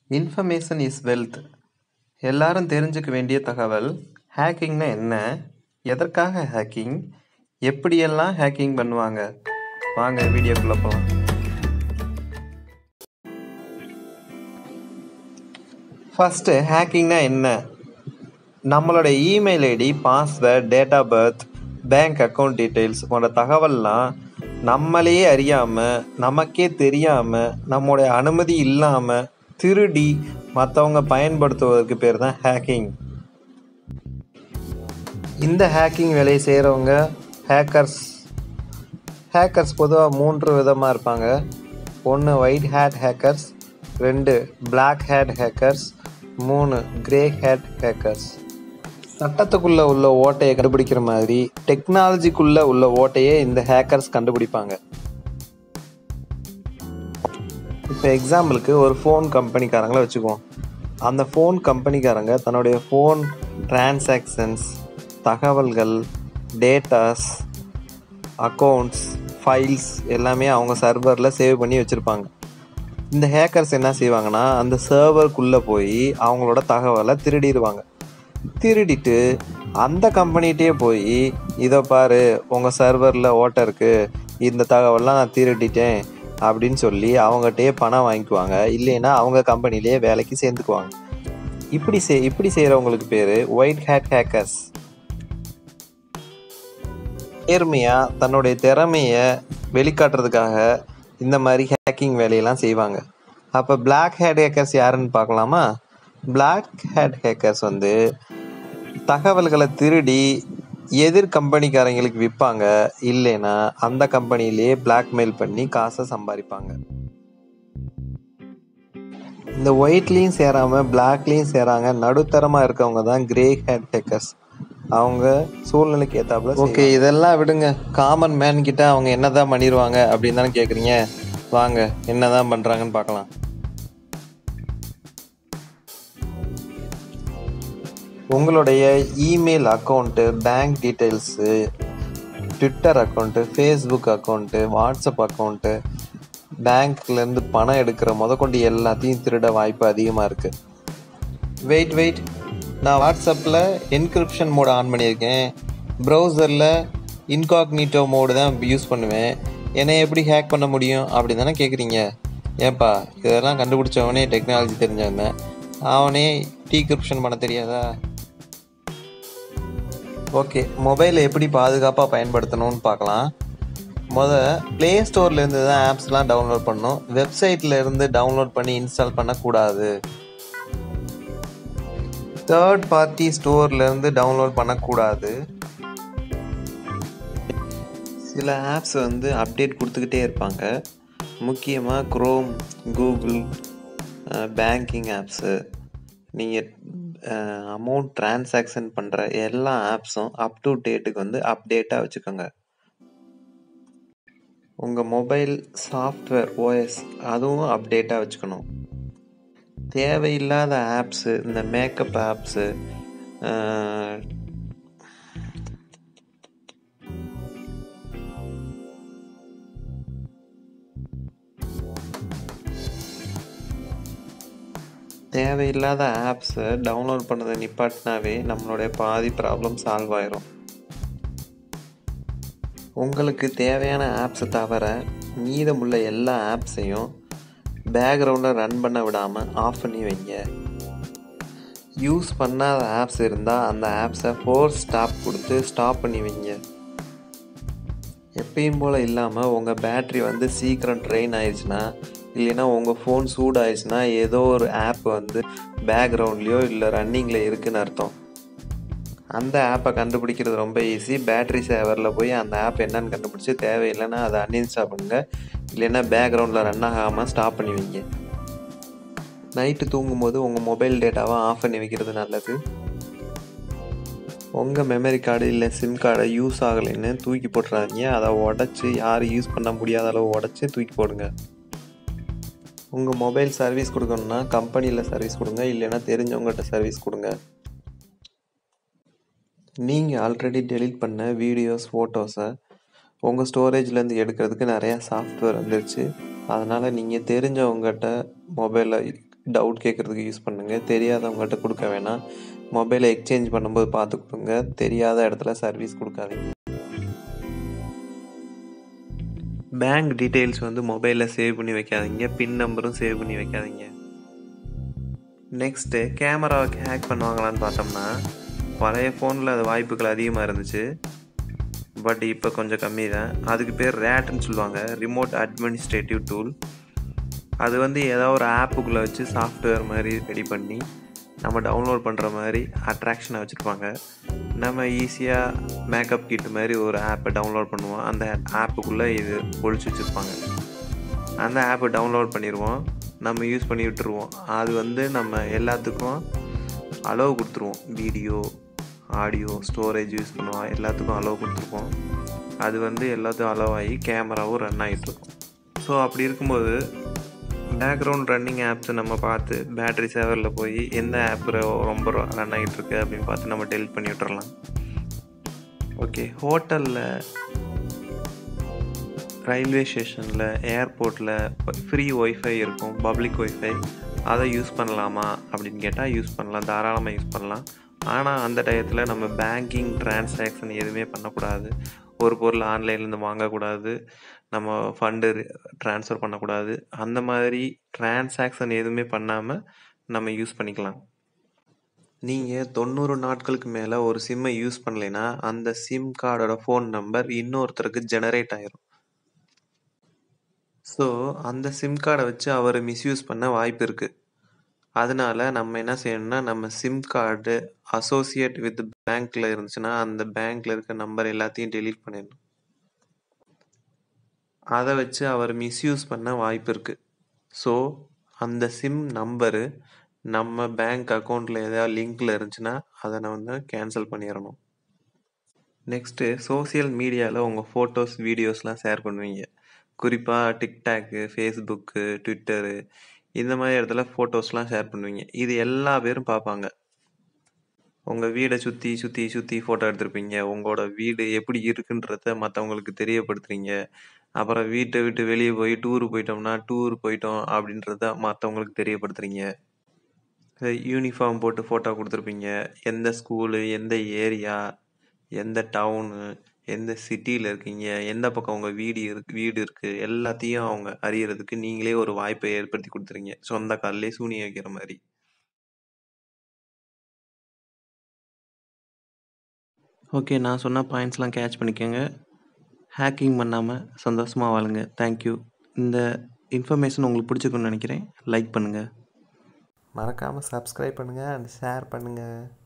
information is wealth எல்லாரும் தெரிஞ்சுக்க வேண்டிய தகவல் ஹேக்கிங்னா என்ன எதற்காக ஹேக்கிங் எப்படியெல்லாம் ஹேக்கிங் பண்ணுவாங்க வாங்க வீடியோக்குள்ள போகலாம் ஃபஸ்ட்டு ஹேக்கிங்னா என்ன நம்மளோட email ID password date of birth bank account details போன்ற தகவல்லாம் நம்மளையே அறியாமல் நமக்கே தெரியாமல் நம்முடைய அனுமதி இல்லாமல் திருடி மற்றவங்க பயன்படுத்துவதற்கு பேர் தான் ஹேக்கிங் இந்த ஹேக்கிங் வேலையை செய்கிறவங்க ஹேக்கர்ஸ் ஹேக்கர்ஸ் பொதுவாக மூன்று விதமாக இருப்பாங்க ஒன்று ஒயிட் ஹேட் ஹேக்கர்ஸ் ரெண்டு பிளாக் ஹேட் ஹேக்கர்ஸ் மூணு கிரே ஹேட் ஹேக்கர்ஸ் சட்டத்துக்குள்ளே உள்ள ஓட்டையை கண்டுபிடிக்கிற மாதிரி டெக்னாலஜிக்குள்ளே உள்ள ஓட்டையே இந்த ஹேக்கர்ஸ் கண்டுபிடிப்பாங்க இப்போ எக்ஸாம்பிளுக்கு ஒரு ஃபோன் கம்பெனிக்காரங்கள வச்சுக்குவோம் அந்த ஃபோன் கம்பெனிக்காரங்க தன்னுடைய ஃபோன் டிரான்சாக்ஷன்ஸ் தகவல்கள் டேட்டாஸ் அக்கௌண்ட்ஸ் ஃபைல்ஸ் எல்லாமே அவங்க சர்வரில் சேவ் பண்ணி வச்சுருப்பாங்க இந்த ஹேக்கர்ஸ் என்ன செய்வாங்கன்னா அந்த சர்வருக்குள்ளே போய் அவங்களோட தகவலை திருடிடுவாங்க திருடிட்டு அந்த கம்பெனிகிட்டே போய் இதை பாரு உங்கள் சர்வரில் ஓட்டை இருக்குது இந்த தகவல்லாம் நான் திருடிட்டேன் அப்படின்னு சொல்லி அவங்ககிட்டயே பணம் வாங்கிக்குவாங்க இல்லைன்னா அவங்க கம்பெனிலேயே வேலைக்கு சேர்ந்துக்குவாங்க இப்படி செய் இப்படி செய்கிறவங்களுக்கு பேர் ஒயிட் ஹேட் ஹேக்கர்ஸ் நேர்மையாக தன்னுடைய திறமையை வெளிக்காட்டுறதுக்காக இந்த மாதிரி ஹேக்கிங் வேலையெல்லாம் செய்வாங்க அப்போ பிளாக் ஹேட் ஹேக்கர்ஸ் யாருன்னு பார்க்கலாமா பிளாக் ஹேட் ஹேக்கர்ஸ் வந்து தகவல்களை திருடி எதிர் கம்பெனிக்காரங்களுக்கு விற்பாங்க இல்லைன்னா அந்த கம்பெனிலேயே பிளாக்மெயில் பண்ணி காசை சம்பாதிப்பாங்க இந்த ஒயிட்லேயும் சேராமல் பிளாக்லேயும் சேராங்க நடுத்தரமாக இருக்கவங்க தான் கிரே ஹேட் ஹேக்கர்ஸ் அவங்க சூழ்நிலைக்கு ஏத்தாப்புல ஓகே இதெல்லாம் விடுங்க காமன் மேன் கிட்ட அவங்க என்னதான் பண்ணிடுவாங்க அப்படின்னு தானே கேட்குறீங்க வாங்க என்னதான் பண்ணுறாங்கன்னு பார்க்கலாம் உங்களுடைய email account bank details Twitter account Facebook account WhatsApp account பேங்க்லேருந்து பணம் எடுக்கிற முதற்கொண்டு எல்லாத்தையும் திருட வாய்ப்பு அதிகமாக இருக்குது வெயிட் வெயிட் நான் வாட்ஸ்அப்பில் என்கிரிப்ஷன் மோடு ஆன் பண்ணியிருக்கேன் ப்ரௌசரில் இன்காக்னிட்டோ மோடு தான் யூஸ் பண்ணுவேன் என்னை எப்படி ஹேக் பண்ண முடியும் அப்படி தானே கேட்குறீங்க ஏன்பா இதெல்லாம் கண்டுபிடிச்சவனே டெக்னாலஜி தெரிஞ்சவன் அவனே டீக்ரிப்ஷன் பண்ண தெரியாதா ஓகே மொபைலை எப்படி பாதுகாப்பாக பயன்படுத்தணும்னு பார்க்கலாம் முத ப்ளே ஸ்டோர்லேருந்து தான் ஆப்ஸ்லாம் டவுன்லோட் பண்ணணும் வெப்சைட்டில் இருந்து டவுன்லோட் பண்ணி இன்ஸ்டால் பண்ணக்கூடாது தேர்ட் பார்ட்டி ஸ்டோர்லேருந்து டவுன்லோட் பண்ணக்கூடாது சில ஆப்ஸ் வந்து அப்டேட் கொடுத்துக்கிட்டே இருப்பாங்க முக்கியமாக க்ரோம் கூகுள் பேங்கிங் ஆப்ஸு நீங்கள் அமௌண்ட் டிரான்சாக்ஷன் பண்ணுற எல்லா ஆப்ஸும் அப் டு டேட்டுக்கு வந்து அப்டேட்டாக வச்சுக்கோங்க உங்கள் மொபைல் சாஃப்ட்வேர் ஓஎஸ் அதுவும் அப்டேட்டாக வச்சுக்கணும் தேவையில்லாத ஆப்ஸு இந்த மேக்கப் ஆப்ஸு தேவையில்லாத ஆப்ஸை டவுன்லோட் பண்ணதை நிப்பாட்டினாவே நம்மளுடைய பாதி ப்ராப்ளம் சால்வ் ஆயிரும் உங்களுக்கு தேவையான ஆப்ஸை தவிர மீதமுள்ள எல்லா ஆப்ஸையும் பேக்ரவுண்டில் ரன் பண்ண விடாமல் ஆஃப் பண்ணி வைங்க யூஸ் பண்ணாத ஆப்ஸ் இருந்தால் அந்த ஆப்ஸை ஃபோர் ஸ்டாப் கொடுத்து ஸ்டாப் பண்ணி வைங்க எப்பயும் போல் இல்லாமல் உங்கள் பேட்ரி வந்து சீக்கிரம் ட்ரெயின் ஆயிடுச்சுன்னா இல்லைன்னா உங்கள் ஃபோன் சூடாயிடுச்சுன்னா ஏதோ ஒரு ஆப் வந்து பேக்ரவுண்ட்லேயோ இல்லை ரன்னிங்கில் இருக்குதுன்னு அர்த்தம் அந்த ஆப்பை கண்டுபிடிக்கிறது ரொம்ப ஈஸி பேட்ரி சேவரில் போய் அந்த ஆப் என்னன்னு கண்டுபிடிச்சி தேவையில்லைன்னா அதை அன்இன்ஸ்டால் பண்ணுங்கள் இல்லைன்னா பேக்ரவுண்டில் ரன் ஆகாமல் ஸ்டாப் பண்ணி வைங்க நைட்டு தூங்கும்போது உங்கள் மொபைல் டேட்டாவை ஆஃப் பண்ணி வைக்கிறது நல்லது உங்கள் மெமரி கார்டு இல்லை சிம் கார்டை யூஸ் ஆகலைன்னு தூக்கி போட்டுறாதீங்க அதை உடச்சி யாரும் யூஸ் பண்ண முடியாத அளவு உடச்சி தூக்கி போடுங்க உங்கள் மொபைல் சர்வீஸ் கொடுக்கணுன்னா கம்பெனியில் சர்வீஸ் கொடுங்க இல்லைன்னா தெரிஞ்சவங்ககிட்ட சர்வீஸ் கொடுங்க நீங்கள் ஆல்ரெடி டெலிட் பண்ண வீடியோஸ் ஃபோட்டோஸை உங்கள் ஸ்டோரேஜ்லேருந்து எடுக்கிறதுக்கு நிறையா சாஃப்ட்வேர் வந்துருச்சு அதனால் நீங்கள் தெரிஞ்சவங்ககிட்ட மொபைலை டவுட் கேட்குறதுக்கு யூஸ் பண்ணுங்கள் தெரியாதவங்ககிட்ட கொடுக்க வேணாம் மொபைலை எக்ஸ்சேஞ்ச் பண்ணும்போது பார்த்து கொடுங்க தெரியாத இடத்துல சர்வீஸ் கொடுக்காதீங்க பேங்க் டீட்டெயில்ஸ் வந்து மொபைலில் சேவ் பண்ணி வைக்காதீங்க பின் நம்பரும் சேவ் பண்ணி வைக்காதீங்க நெக்ஸ்ட்டு கேமராவை ஹேக் பண்ணுவாங்களான்னு பார்த்தோம்னா பழைய ஃபோனில் அது வாய்ப்புகள் அதிகமாக இருந்துச்சு பட் இப்போ கொஞ்சம் கம்மி தான் அதுக்கு பேர் ரேட்டுன்னு சொல்லுவாங்க ரிமோட் அட்மினிஸ்ட்ரேட்டிவ் டூல் அது வந்து ஏதாவது ஒரு ஆப்புக்குள்ளே வச்சு சாஃப்ட்வேர் மாதிரி ரெடி பண்ணி நம்ம டவுன்லோட் பண்ணுற மாதிரி அட்ராக்ஷனை வச்சுருப்பாங்க நம்ம ஈஸியாக மேக்கப் கிட் மாதிரி ஒரு ஆப்பை டவுன்லோட் பண்ணுவோம் அந்த ஆப்புக்குள்ளே இது ஒழிச்சு வச்சுருப்பாங்க அந்த ஆப்பை டவுன்லோட் பண்ணிடுவோம் நம்ம யூஸ் பண்ணி விட்டுருவோம் அது வந்து நம்ம எல்லாத்துக்கும் அளவு கொடுத்துருவோம் வீடியோ ஆடியோ ஸ்டோரேஜ் யூஸ் பண்ணுவோம் எல்லாத்துக்கும் அளவு கொடுத்துருப்போம் அது வந்து எல்லாத்துக்கும் அளவாகி கேமராவும் ரன் ஆகிட்டுருக்கும் ஸோ அப்படி இருக்கும்போது பேக்ரவுண்ட் ரன்னிங் ஆப்ஸை நம்ம பார்த்து பேட்ரி சேவரில் போய் எந்த ஆப் ரொம்ப ரன் ஆகிட்டு இருக்கு அப்படின்னு பார்த்து நம்ம டெலிட் பண்ணி விட்டுறலாம் ஓகே ஹோட்டலில் ரயில்வே ஸ்டேஷனில் ஏர்போர்ட்டில் ஃப்ரீ ஒய்ஃபை இருக்கும் பப்ளிக் ஒய்ஃபை அதை யூஸ் பண்ணலாமா அப்படின்னு கேட்டால் யூஸ் பண்ணலாம் தாராளமாக யூஸ் பண்ணலாம் ஆனால் அந்த டயத்தில் நம்ம பேங்கிங் டிரான்சாக்ஷன் எதுவுமே பண்ணக்கூடாது ஒரு பொருள் ஆன்லைன்லேருந்து வாங்கக்கூடாது நம்ம ஃபண்டு ட்ரான்ஸ்ஃபர் பண்ணக்கூடாது அந்த மாதிரி டிரான்சாக்ஷன் எதுவுமே பண்ணாமல் நம்ம யூஸ் பண்ணிக்கலாம் நீங்கள் தொண்ணூறு நாட்களுக்கு மேலே ஒரு சிம்மை யூஸ் பண்ணலைன்னா அந்த சிம் கார்டோட ஃபோன் நம்பர் இன்னொருத்தருக்கு ஜெனரேட் ஆயிரும் ஸோ அந்த சிம் கார்டை வச்சு அவர் மிஸ்யூஸ் பண்ண வாய்ப்பு இருக்குது அதனால நம்ம என்ன செய்யணும்னா நம்ம சிம் கார்டு அசோசியேட் வித் பேங்க்கில் இருந்துச்சுன்னா அந்த பேங்க்கில் இருக்க நம்பர் எல்லாத்தையும் டெலீட் பண்ணிடணும் அதை வச்சு அவர் மிஸ்யூஸ் பண்ண வாய்ப்பு இருக்குது ஸோ அந்த சிம் நம்பரு நம்ம பேங்க் அக்கௌண்ட்டில் ஏதாவது லிங்க்கில் இருந்துச்சுன்னா அதை நான் வந்து கேன்சல் பண்ணிடணும் நெக்ஸ்ட்டு சோசியல் மீடியாவில் உங்கள் ஃபோட்டோஸ் வீடியோஸ்லாம் ஷேர் பண்ணுவீங்க குறிப்பாக டிக்டாக்கு ஃபேஸ்புக்கு ட்விட்டரு இந்த மாதிரி இடத்துல ஃபோட்டோஸ்லாம் ஷேர் பண்ணுவீங்க இது எல்லா பேரும் பார்ப்பாங்க உங்கள் வீடை சுற்றி சுற்றி சுற்றி ஃபோட்டோ எடுத்திருப்பீங்க உங்களோட வீடு எப்படி இருக்குன்றத மற்றவங்களுக்கு தெரியப்படுத்துறீங்க அப்புறம் வீட்டை விட்டு வெளியே போய் டூர் போயிட்டோம்னா டூர் போயிட்டோம் அப்படின்றத மற்றவங்களுக்கு தெரியப்படுத்துறீங்க யூனிஃபார்ம் போட்டு ஃபோட்டோ கொடுத்துருப்பீங்க எந்த ஸ்கூலு எந்த ஏரியா எந்த டவுனு எந்த சிட்டியில் இருக்கீங்க எந்த பக்கம் உங்கள் வீடு இருக்கு வீடு இருக்குது எல்லாத்தையும் அவங்க அறியறதுக்கு நீங்களே ஒரு வாய்ப்பை ஏற்படுத்தி கொடுத்துறீங்க சொந்த காலிலே சூனிய வைக்கிற மாதிரி ஓகே நான் சொன்ன பாயிண்ட்ஸ்லாம் கேட்ச் பண்ணிக்கோங்க ஹேக்கிங் பண்ணாமல் சந்தோஷமாக வாழுங்க தேங்க்யூ இந்த இன்ஃபர்மேஷன் உங்களுக்கு பிடிச்சிருக்குன்னு நினைக்கிறேன் லைக் பண்ணுங்கள் மறக்காமல் சப்ஸ்கிரைப் பண்ணுங்கள் அண்ட் ஷேர் பண்ணுங்கள்